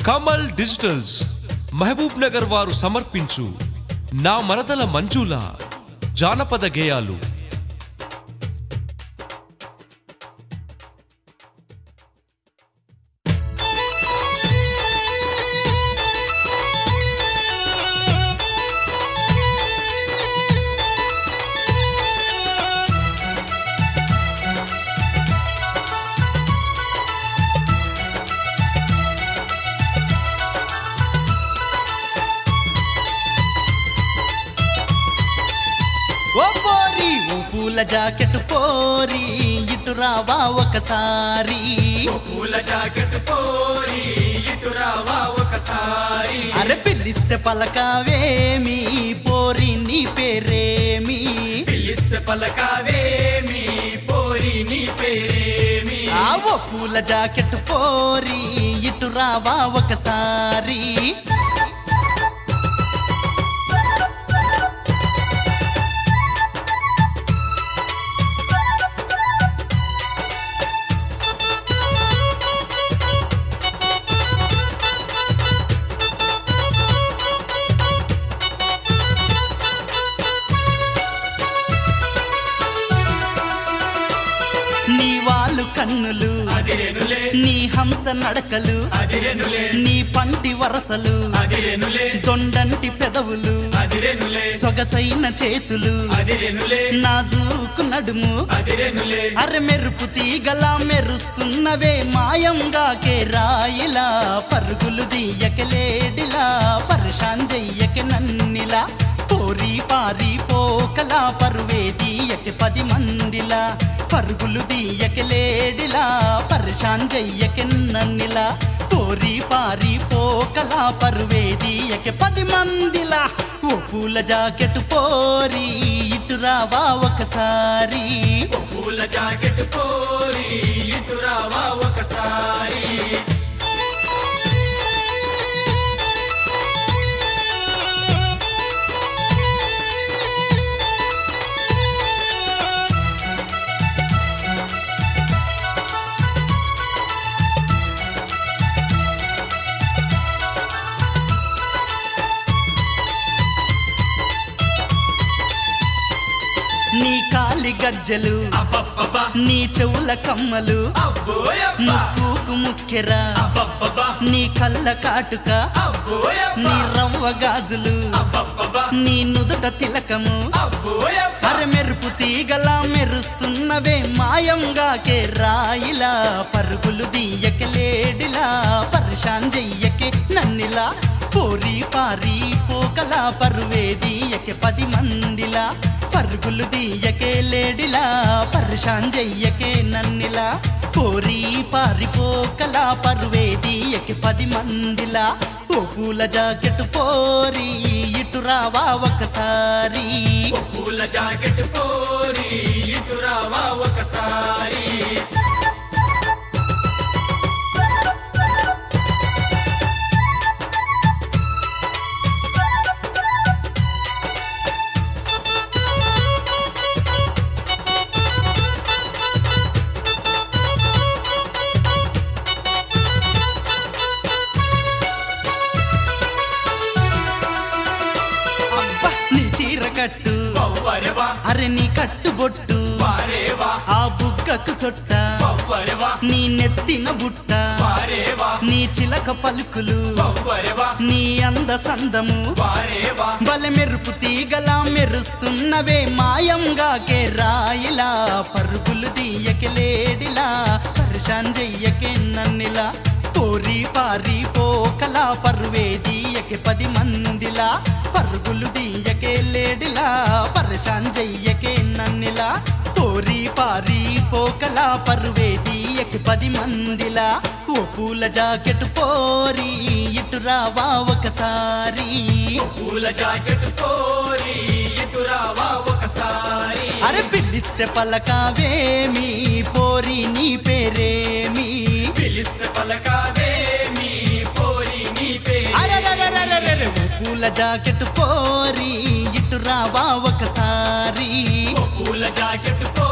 Kamal digitals Mahabub Nagar వారు సమర్పించు నా మరదల మంజుల జానపద గేయాలు ఓ పోరి ఓ పూల జాకెట్ పోరి ఇటు రావా ఒకసారి పూల జాకెట్ పోరి ఇటు రావా ఒకసారి అరే పిలిస్తే పలకావేమి పోరి నీ పేరేమి పిలిస్తే పలకావేమి పోరి నీ పేరేమి ఆ ఓ పూల జాకెట్ పోరి ఇటు రావా ఒకసారి నీ వాళ్ళు కన్నులు అదిరెనులే నీ హంస నడకలు అదిరెనులే నీ పంటి వరసలు అదిరెనులే దొండంటి పెదవులు అదిరెనులే సొగసైన చేతులు అదిరెనులే నాజూకు నడుము అదిరెనులే అరె మెరుపు తీగలా మెరుస్తున్నవే మాయంగా కే రాయిలా పరుగులు దియ్యకలేడిలా పరేషాన్ చెయ్యక నన్నిలా పోరి పారి పోకలా పరువే దీయక పది మందిలా పరుగులు దీయకలేడిలా పరేషాన్ చెయ్యక నన్నిలా పోరి పారి పోకలా పరువే దీయక పది మందిలా ఓ పూల జాకెట్ పోరి ఇటు రావా ఒకసారి పూల జాకెట్ పోరి ఇటు రావా ఒకసారి నీ కాలి గజ్జలు అబ్బబ్బబ్బా నీ చెవుల కమ్మలు అబ్బోయబ్బా ముక్కుకు ముక్కెరా అబ్బబ్బబ్బా నీ కళ్ళ కాటుక అబ్బోయబ్బా నీ రవ్వ గాజులు అబ్బబ్బబ్బా నీ నుదుట తిలకము అబ్బోయబ్బా అరె మెరుపు తీగలా మెరుస్తున్నవే మాయంగా కే రాయిలా పరుగులు దీయకలేడిలా పరిశాన్ చెయ్యకే నన్నిలా పోరి పారి పోకలా పరువే దీయకే పది మందిలా పరుగులు దీయకే లేడిలా పరిశాన్ చెయ్యకే నన్నిలా పోరి పారి పోకలా పరువే దీయకే పది మందిలా ఓ పూల జాకెట్ పోరి ఇటు రావా ఒకసారి పూల జాకెట్ పోరి ఇటు రావా ఒకసారి అబ్బా, నీ చీర కట్టు పవ్వరెవా అరె నీ కట్టు బొట్టు వారేవా ఆ బుగ్గకు సొట్ట పవ్వరెవా నీ నెత్తిన బుట్ట వారేవా నీ చిలక పలుకులు పవ్వరెవా నీ అంద సందము వారేవా బల మెరుపు తీగలా మెరుస్తున్నవే మాయంగా కే రాయిలా పరుగులు తీయకే లేడిలా పరిశాన్ చెయ్యకే నన్నిలా పోరి పారి పోకలా పరువే దీయకే పది మందిలా పరుగులు దీయకే లేడిలా పరిశాన్ చెయ్యకే నన్నిలా పోరి పారి పోకలా పరువే దీయకే పది మందిలా ఓ పూల జాకెట్ పోరి ఇటు రావా ఒకసారి పూల జాకెట్ పోరి ఇటు రావా ఒకసారి అరే పిలిస్తే పలకావేమి పోరి నీ పేరేమి పిలిస్తే పలకావేమి పోరి నీ పేరు అరెరెరెరెరెరె, ఓ పూల జాకెట్ పోరి ఇటు రావా ఒకసారి పూల జాకెట్ పోరి